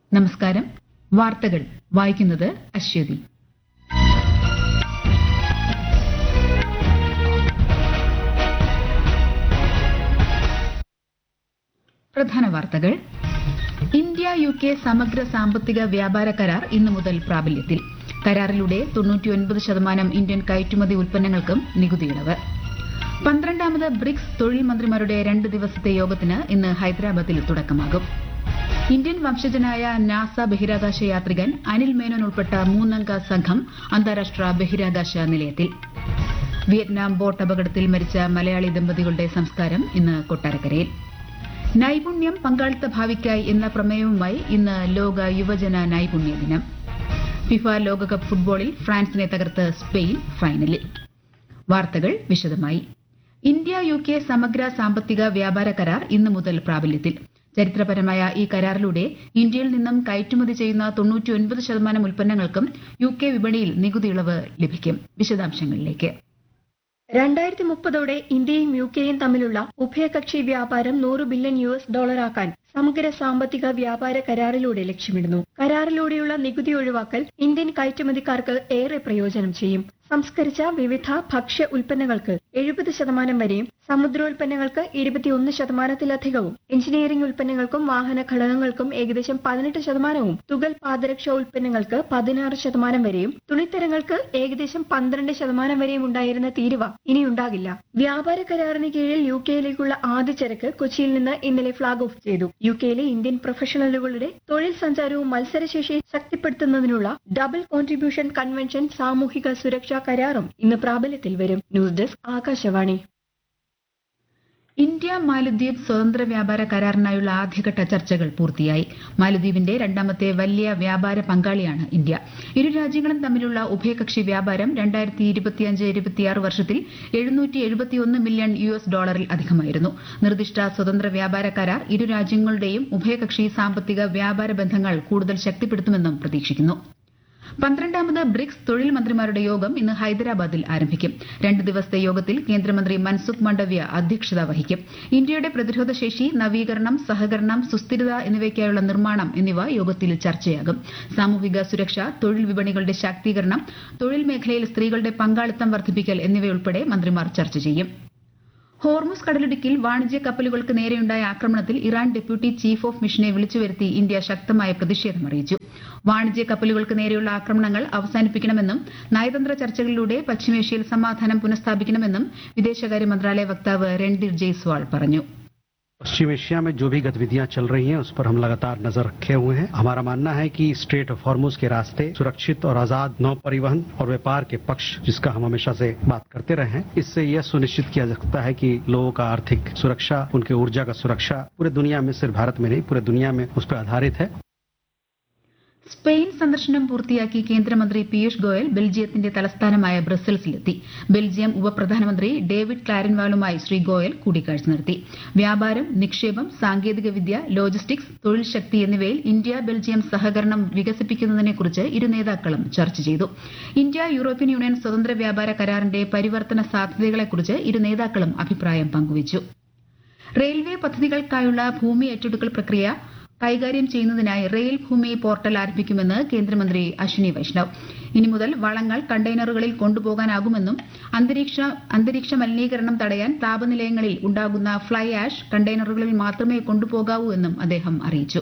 നമസ്കാരം വാർത്തകൾ വായിക്കുന്നത് അശ്വതി പ്രധാന വാർത്തകൾ ഇന്ത്യ യു കെ സമഗ്ര സാമ്പത്തിക വ്യാപാര കരാർ ഇന്നു മുതൽ പ്രാബല്യത്തിൽ കരാറിലൂടെ തൊണ്ണൂറ്റിയൊൻപത് ശതമാനം ഇന്ത്യൻ കയറ്റുമതി ഉൽപ്പന്നങ്ങൾക്കും നികുതിയിളവ് പന്ത്രണ്ടാമത് ബ്രിക്സ് തൊഴിൽ മന്ത്രിമാരുടെ രണ്ട് ദിവസത്തെ യോഗത്തിന് ഇന്ന് ഹൈദരാബാദിൽ തുടക്കമാകും ഇന്ത്യൻ വംശജനായ നാസ ബഹിരാകാശ യാത്രികൻ അനിൽ മേനോൻ ഉൾപ്പെട്ട മൂന്നംഗ സംഘം അന്താരാഷ്ട്ര ബഹിരാകാശ നിലയത്തിൽ വിയറ്റ്നാം ബോട്ട് അപകടത്തിൽ മരിച്ച മലയാളി ദമ്പതികളുടെ സംസ്കാരം ഇന്ന് കൊട്ടാരക്കരയിൽ നൈപുണ്യം പങ്കാളിത്ത ഭാവിക്കായി എന്ന പ്രമേയവുമായി ഇന്ന് ലോക യുവജന നൈപുണ്യ ദിനം ഫിഫ ലോകകപ്പ് ഫുട്ബോളിൽ ഫ്രാൻസിനെ തകർത്ത് സ്പെയിൻ ഫൈനലിൽ വാർത്തകൾ വിശദമായി ഇന്ത്യ യു കെ സമഗ്ര സാമ്പത്തിക വ്യാപാര കരാർ ഇന്നു മുതൽ പ്രാബല്യത്തിൽ ചരിത്രപരമായ ഈ കരാറിലൂടെ ഇന്ത്യയിൽ നിന്നും കയറ്റുമതി ചെയ്യുന്ന തൊണ്ണൂറ്റിയൊൻപത് ശതമാനം ഉൽപ്പന്നങ്ങൾക്കും യു കെ വിപണിയിൽ നികുതി ഇളവ് ലഭിക്കും വിശദാംശങ്ങളിലേക്ക് രണ്ടായിരത്തി മുപ്പതോടെ ഇന്ത്യയും യു കെയും തമ്മിലുള്ള ഉഭയകക്ഷി വ്യാപാരം നൂറ് ബില്യൺ യു എസ് ഡോളറാക്കാൻ സമഗ്ര സാമ്പത്തിക വ്യാപാര കരാറിലൂടെ ലക്ഷ്യമിടുന്നു കരാറിലൂടെയുള്ള നികുതി ഒഴിവാക്കൽ ഇന്ത്യൻ കയറ്റുമതിക്കാർക്ക് ഏറെ പ്രയോജനം ചെയ്യും സംസ്കരിച്ച വിവിധ ഭക്ഷ്യ ഉൽപ്പന്നങ്ങൾക്ക് എഴുപത് ശതമാനം വരെയും സമുദ്രോൽപ്പന്നങ്ങൾക്ക് ഇരുപത്തിയൊന്ന് ശതമാനത്തിലധികവും എഞ്ചിനീയറിംഗ് ഉൽപ്പന്നങ്ങൾക്കും വാഹന ഘടകങ്ങൾക്കും ഏകദേശം പതിനെട്ട് ശതമാനവും തുകൽ പാദരക്ഷ ഉൽപ്പന്നങ്ങൾക്ക് പതിനാറ് ശതമാനം വരെയും തുണിത്തരങ്ങൾക്ക് ഏകദേശം പന്ത്രണ്ട് ശതമാനം വരെയും ഉണ്ടായിരുന്ന തീരുവ ഇനിയുണ്ടാകില്ല വ്യാപാര കരാറിന് കീഴിൽ യു കെയിലേക്കുള്ള ആദ്യ ചരക്ക് കൊച്ചിയിൽ നിന്ന് ഇന്നലെ ഫ്ളാഗ് ഓഫ് ചെയ്തു യു കെയിലെ ഇന്ത്യൻ പ്രൊഫഷണലുകളുടെ തൊഴിൽ സഞ്ചാരവും മത്സരശേഷി ശക്തിപ്പെടുത്തുന്നതിനുള്ള ഡബിൾ കോൺട്രിബ്യൂഷൻ കൺവെൻഷൻ സാമൂഹിക സുരക്ഷാ കരാറും ഇന്ന് പ്രാബല്യത്തിൽ വരും ന്യൂസ് ഡെസ്ക് ആകാശവാണി ഇന്ത്യ മാലദ്വീപ് സ്വതന്ത്ര വ്യാപാര കരാറിനായുള്ള ആദ്യഘട്ട ചർച്ചകൾ പൂർത്തിയായി മാലദ്വീപിന്റെ രണ്ടാമത്തെ വലിയ വ്യാപാര പങ്കാളിയാണ് ഇന്ത്യ ഇരു രാജ്യങ്ങളും തമ്മിലുള്ള ഉഭയകക്ഷി വ്യാപാരം രണ്ടായിരത്തി ഇരുപത്തിയഞ്ച് ഇരുപത്തിയാറ് വർഷത്തിൽ എഴുന്നൂറ്റി എഴുപത്തിയൊന്ന് മില്യൺ യു എസ് ഡോളറിൽ അധികമായിരുന്നു നിർദ്ദിഷ്ട സ്വതന്ത്ര വ്യാപാര കരാർ ഇരു രാജ്യങ്ങളുടെയും ഉഭയകക്ഷി സാമ്പത്തിക വ്യാപാര ബന്ധങ്ങൾ കൂടുതൽ ശക്തിപ്പെടുത്തുമെന്നും പ്രതീക്ഷിക്കുന്നു പന്ത്രണ്ടാമത് ബ്രിക്സ് തൊഴിൽ മന്ത്രിമാരുടെ യോഗം ഇന്ന് ഹൈദരാബാദിൽ ആരംഭിക്കും രണ്ട് ദിവസത്തെ യോഗത്തിൽ കേന്ദ്രമന്ത്രി മൻസുഖ് മണ്ഡവ്യ അധ്യക്ഷത വഹിക്കും ഇന്ത്യയുടെ പ്രതിരോധ ശേഷി നവീകരണം സഹകരണം സുസ്ഥിരത എന്നിവയ്ക്കായുള്ള നിർമ്മാണം എന്നിവ യോഗത്തിൽ ചർച്ചയാകും സാമൂഹിക സുരക്ഷ തൊഴിൽ വിപണികളുടെ ശാക്തീകരണം തൊഴിൽ മേഖലയിൽ സ്ത്രീകളുടെ പങ്കാളിത്തം വർദ്ധിപ്പിക്കൽ എന്നിവയുൾപ്പെടെ മന്ത്രിമാർ ചർച്ച ചെയ്യും ഹോർമുസ് കടലിടുക്കിൽ വാണിജ്യ കപ്പലുകൾക്ക് നേരെയുണ്ടായ ആക്രമണത്തിൽ ഇറാൻ ഡെപ്യൂട്ടി ചീഫ് ഓഫ് മിഷനെ വിളിച്ചുവരുത്തി ഇന്ത്യ ശക്തമായ പ്രതിഷേധം അറിയിച്ചു വാണിജ്യ കപ്പലുകൾക്ക് നേരെയുള്ള ആക്രമണങ്ങൾ അവസാനിപ്പിക്കണമെന്നും നയതന്ത്ര ചർച്ചകളിലൂടെ പശ്ചിമേഷ്യയിൽ സമാധാനം പുനഃസ്ഥാപിക്കണമെന്നും വിദേശകാര്യ മന്ത്രാലയ വക്താവ് രൺദീർ ജയ്സ്വാൾ പറഞ്ഞു पश्चिम एशिया में जो भी गतिविधियां चल रही हैं उस पर हम लगातार नजर रखे हुए हैं हमारा मानना है कि स्ट्रेट ऑफ हॉर्मुज के रास्ते सुरक्षित और आजाद नौ परिवहन और व्यापार के पक्ष जिसका हम हमेशा से बात करते रहे हैं इससे यह सुनिश्चित किया जा सकता है कि लोगों का आर्थिक सुरक्षा उनके ऊर्जा का सुरक्षा पूरे दुनिया में सिर्फ भारत में नहीं पूरे दुनिया में उस पर आधारित है സ്പെയിൻ സന്ദർശനം പൂർത്തിയാക്കി കേന്ദ്രമന്ത്രി പീയൂഷ് ഗോയൽ ബെൽജിയത്തിന്റെ തലസ്ഥാനമായ ബ്രസൽസിലെത്തി ബെൽജിയം ഉപപ്രധാനമന്ത്രി ഡേവിഡ് ക്ലാരൻവാളുമായി ശ്രീ ഗോയൽ കൂടിക്കാഴ്ച നടത്തി വ്യാപാരം നിക്ഷേപം സാങ്കേതികവിദ്യ ലോജിസ്റ്റിക്സ് തൊഴിൽ ശക്തി എന്നിവയിൽ ഇന്ത്യ ബെൽജിയം സഹകരണം വികസിപ്പിക്കുന്നതിനെക്കുറിച്ച് ഇരു നേതാക്കളും ചർച്ച ചെയ്തു ഇന്ത്യ യൂറോപ്യൻ യൂണിയൻ സ്വതന്ത്ര വ്യാപാര കരാറിന്റെ പരിവർത്തന സാധ്യതകളെക്കുറിച്ച് ഇരു നേതാക്കളും അഭിപ്രായം പങ്കുവച്ചു റെയിൽവേ പദ്ധതികൾക്കായുള്ള ഭൂമി ഏറ്റെടുക്കൽ പ്രക്രിയ കൈകാര്യം ചെയ്യുന്നതിനായി റെയിൽ ഭൂമി പോർട്ടൽ ആരംഭിക്കുമെന്ന് കേന്ദ്രമന്ത്രി അശ്വിനി വൈഷ്ണവ് ഇനി മുതൽ വളങ്ങൾ കണ്ടെയ്നറുകളിൽ കൊണ്ടുപോകാനാകുമെന്നും അന്തരീക്ഷ അന്തരീക്ഷ മലിനീകരണം തടയാൻ താപനിലയങ്ങളിൽ ഉണ്ടാകുന്ന ഫ്ലൈ ആഷ് കണ്ടെയ്നറുകളിൽ മാത്രമേ കൊണ്ടുപോകാവൂ എന്നും അദ്ദേഹം അറിയിച്ചു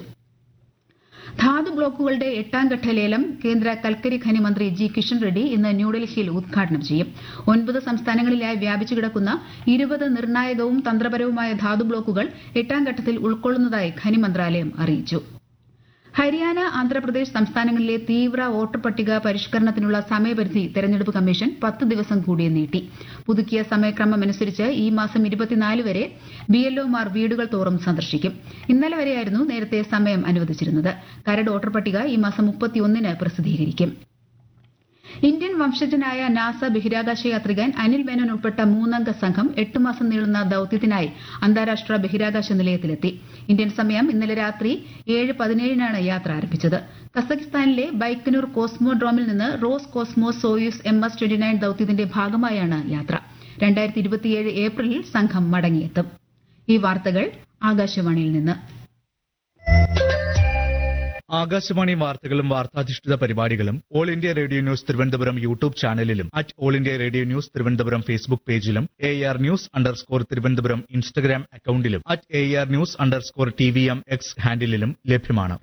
ധാതു ബ്ലോക്കുകളുടെ എട്ടാം ഘട്ട ലേലം കേന്ദ്ര കൽക്കരി ഖനി മന്ത്രി ജി കിഷൻ റെഡ്ഡി ഇന്ന് ന്യൂഡൽഹിയിൽ ഉദ്ഘാടനം ചെയ്യും ഒൻപത് സംസ്ഥാനങ്ങളിലായി വ്യാപിച്ചു കിടക്കുന്ന ഇരുപത് നിർണായകവും തന്ത്രപരവുമായ ധാതു ബ്ലോക്കുകൾ എട്ടാം ഘട്ടത്തിൽ ഉൾക്കൊള്ളുന്നതായി ഖനി മന്ത്രാലയം അറിയിച്ചു ഹരിയാന ആന്ധ്രാപ്രദേശ് സംസ്ഥാനങ്ങളിലെ തീവ്ര വോട്ടർ പട്ടിക പരിഷ്കരണത്തിനുള്ള സമയപരിധി തെരഞ്ഞെടുപ്പ് കമ്മീഷൻ പത്ത് ദിവസം കൂടി നീട്ടി പുതുക്കിയ സമയക്രമമനുസരിച്ച് ഈ മാസം ഇരുപത്തിനാല് വരെ ബിഎൽഒമാർ വീടുകൾ തോറും സന്ദർശിക്കും ഇന്നലെ വരെയായിരുന്നു നേരത്തെ സമയം അനുവദിച്ചിരുന്നത് കരട് വോട്ടർ പട്ടിക ഈ മാസം മുപ്പത്തിയൊന്നിന് പ്രസിദ്ധീകരിക്കും ഇന്ത്യൻ വംശജനായ നാസ ബഹിരാകാശ യാത്രികൻ അനിൽ മേനോൻ ഉൾപ്പെട്ട മൂന്നംഗ സംഘം എട്ട് മാസം നീളുന്ന ദൌത്യത്തിനായി അന്താരാഷ്ട്ര ബഹിരാകാശ നിലയത്തിലെത്തി ഇന്ത്യൻ സമയം ഇന്നലെ രാത്രി ഏഴ് പതിനേഴിനാണ് യാത്ര ആരംഭിച്ചത് കസഖിസ്ഥാനിലെ ബൈക്കനൂർ കോസ്മോഡ്രോമിൽ നിന്ന് Roscosmos Soyuz M S twenty nine ദൌത്യത്തിന്റെ ഭാഗമായാണ് യാത്ര രണ്ടായിരത്തി ഇരുപത്തിയേഴ് ഏപ്രിലിൽ സംഘം മടങ്ങിയെത്തും ഈ വാർത്തകൾ ആകാശവാണിയിൽ നിന്ന് ആകാശവാണി വാർത്തകളും വാർത്താധിഷ്ഠിത പരിപാടികളും All India Radio News Thiruvananthapuram YouTube ചാനലിലും at All India Radio News Thiruvananthapuram Facebook പേജിലും A R news underscore Thiruvananthapuram Instagram അക്കൌണ്ടിലും at A R news underscore T V M X ഹാൻഡിലും ലഭ്യമാണ്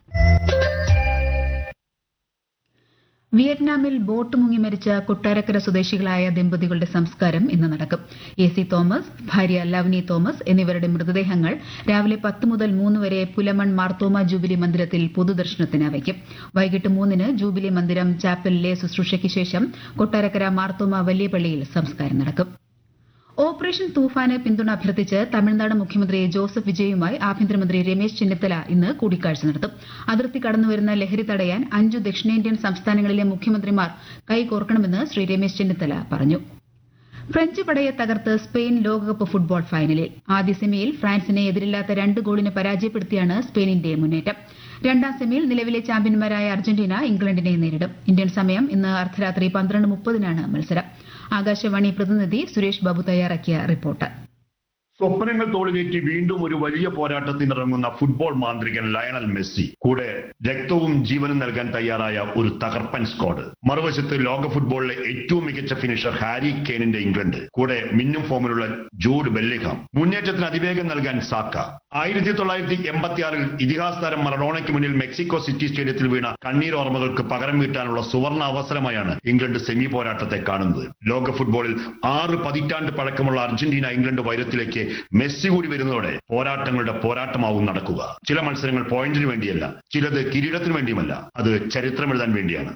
വിയറ്റ്നാമിൽ ബോട്ട് മുങ്ങി മരിച്ച കൊട്ടാരക്കര സ്വദേശികളായ ദമ്പതികളുടെ സംസ്കാരം ഇന്ന് നടക്കും എ സി തോമസ് ഭാര്യ ലവ്നി തോമസ് എന്നിവരുടെ മൃതദേഹങ്ങൾ രാവിലെ പത്ത് മുതൽ മൂന്ന് വരെ പുലമൺ മാർത്തോമ ജൂബിലി മന്ദിരത്തിൽ പൊതുദർശനത്തിന് വയ്ക്കും വൈകിട്ട് മൂന്നിന് ജൂബിലി മന്ദിരം ചാപ്പലിലെ ശുശ്രൂഷയ്ക്ക് ശേഷം കൊട്ടാരക്കര മാർത്തോമ വലിയ പള്ളിയിൽ സംസ്കാരം നടക്കും ഓപ്പറേഷൻ തൂഫാന് പിന്തുണ അഭ്യർത്ഥിച്ച് തമിഴ്നാട് മുഖ്യമന്ത്രി ജോസഫ് വിജയുമായി ആഭ്യന്തരമന്ത്രി രമേശ് ചെന്നിത്തല ഇന്ന് കൂടിക്കാഴ്ച നടത്തും അതിർത്തി കടന്നുവരുന്ന ലഹരി തടയാൻ അഞ്ചു ദക്ഷിണേന്ത്യൻ സംസ്ഥാനങ്ങളിലെ മുഖ്യമന്ത്രിമാർ കൈകോർക്കണമെന്ന് ശ്രീ രമേശ് ചെന്നിത്തല പറഞ്ഞു ഫ്രഞ്ച് പടയെ തകർത്ത് സ്പെയിൻ ലോകകപ്പ് ഫുട്ബോൾ ഫൈനലിൽ ആദ്യ സെമിയിൽ ഫ്രാൻസിനെ എതിരില്ലാത്ത രണ്ട് ഗോളിന് പരാജയപ്പെടുത്തിയാണ് സ്പെയിനിന്റെ മുന്നേറ്റം രണ്ടാം സെമിയിൽ നിലവിലെ ചാമ്പ്യന്മാരായ അർജന്റീന ഇംഗ്ലണ്ടിനെ നേരിടും ഇന്ത്യൻ സമയം ഇന്ന് അർദ്ധരാത്രി പന്ത്രണ്ട് മുപ്പതിനാണ് മത്സരം ആകാശവാണി പ്രതിനിധി സുരേഷ് ബാബു തയ്യാറാക്കിയ റിപ്പോർട്ട് സ്വപ്നങ്ങൾ തോളിലേറ്റി വീണ്ടും ഒരു വലിയ പോരാട്ടത്തിനിറങ്ങുന്ന ഫുട്ബോൾ മാന്ത്രികൻ ലയണൽ മെസ്സി കൂടെ രക്തവും ജീവനും നൽകാൻ തയ്യാറായ ഒരു തകർപ്പൻ സ്ക്വാഡ് മറുവശത്ത് ലോക ഫുട്ബോളിലെ ഏറ്റവും മികച്ച ഫിനിഷർ ഹാരി കെയ്നിന്റെ ഇംഗ്ലണ്ട് കൂടെ മിന്നും ഫോമിലുള്ള ജൂഡ് ബെല്ലിഹാം മുന്നേറ്റത്തിന് അതിവേഗം നൽകാൻ സാക്ക ആയിരത്തി തൊള്ളായിരത്തി എൺപത്തിയാറിൽ ഇതിഹാസ താരം മറഡോണയ്ക്ക് മുന്നിൽ മെക്സിക്കോ സിറ്റി സ്റ്റേഡിയത്തിൽ വീണ കണ്ണീർ ഓർമ്മകൾക്ക് പകരം വീട്ടാനുള്ള സുവർണ അവസരമായാണ് ഇംഗ്ലണ്ട് സെമി പോരാട്ടത്തെ കാണുന്നത് ലോക ഫുട്ബോളിൽ ആറ് പതിറ്റാണ്ട് പഴക്കമുള്ള അർജന്റീന ഇംഗ്ലണ്ട് വൈരത്തിലേക്ക് മെസ്സി കൂടി വരുന്നതോടെ പോരാട്ടങ്ങളുടെ പോരാട്ടമാവും നടക്കുക ചില മത്സരങ്ങൾ പോയിന്റിന് വേണ്ടിയല്ല ചിലത് കിരീടത്തിന് വേണ്ടിയുമല്ല അത് ചരിത്രം എഴുതാൻ വേണ്ടിയാണ്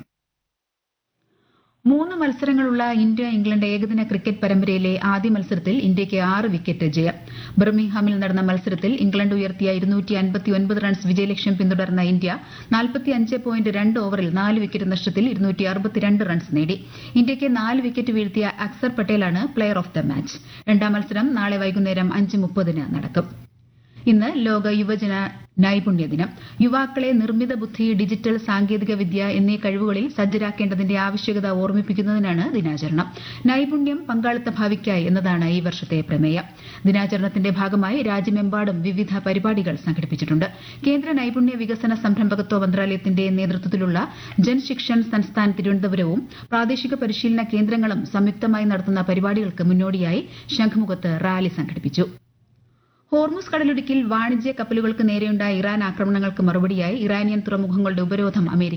മൂന്ന് മത്സരങ്ങളുള്ള ഇന്ത്യ ഇംഗ്ലണ്ട് ഏകദിന ക്രിക്കറ്റ് പരമ്പരയിലെ ആദ്യ മത്സരത്തിൽ ഇന്ത്യയ്ക്ക് ആറ് വിക്കറ്റ് ജയം ബർമിംഗ്ഹാമിൽ നടന്ന മത്സരത്തിൽ ഇംഗ്ലണ്ട് ഉയർത്തിയ ഇരുന്നൂറ്റി അൻപത്തിയൊൻപത് റൺസ് വിജയലക്ഷ്യം പിന്തുടർന്ന ഇന്ത്യ നാൽപ്പത്തിയഞ്ച് പോയിന്റ് രണ്ട് ഓവറിൽ നാല് വിക്കറ്റ് നഷ്ടത്തിൽ ഇരുന്നൂറ്റി അറുപത്തിരണ്ട് റൺസ് നേടി ഇന്ത്യയ്ക്ക് നാല് വിക്കറ്റ് വീഴ്ത്തിയ അക്സർ പട്ടേലാണ് പ്ലെയർ ഓഫ് ദ മാച്ച് രണ്ടാം മത്സരം നാളെ വൈകുന്നേരം അഞ്ച് മുപ്പതിന് നടക്കും ഇന്ന് ലോക യുവജന നൈപുണ്യ ദിനം യുവാക്കളെ നിർമ്മിത ബുദ്ധി ഡിജിറ്റൽ സാങ്കേതിക വിദ്യ എന്നീ കഴിവുകളിൽ സജ്ജരാക്കേണ്ടതിന്റെ ആവശ്യകത ഓർമ്മിപ്പിക്കുന്നതിനാണ് ദിനാചരണം നൈപുണ്യം പങ്കാളിത്ത ഭാവിക്കായി എന്നതാണ് ഈ വർഷത്തെ പ്രമേയം ദിനാചരണത്തിന്റെ ഭാഗമായി രാജ്യമെമ്പാടും വിവിധ പരിപാടികൾ സംഘടിപ്പിച്ചിട്ടുണ്ട് കേന്ദ്ര നൈപുണ്യ വികസന സംരംഭകത്വ മന്ത്രാലയത്തിന്റെ നേതൃത്വത്തിലുള്ള ജൻശിക്ഷൻ സംസ്ഥാൻ തിരുവനന്തപുരവും പ്രാദേശിക പരിശീലന കേന്ദ്രങ്ങളും സംയുക്തമായി നടത്തുന്ന പരിപാടികൾക്ക് മുന്നോടിയായി ശംഖുമുഖത്ത് റാലി സംഘടിപ്പിച്ചു ഹോർമുസ് കടലിടുക്കിൽ വാണിജ്യ കപ്പലുകൾക്ക് നേരെയുണ്ടായ ഇറാൻ ആക്രമണങ്ങൾക്ക് മറുപടിയായി ഇറാനിയൻ തുറമുഖങ്ങളുടെ ഉപരോധം അമേരിക്ക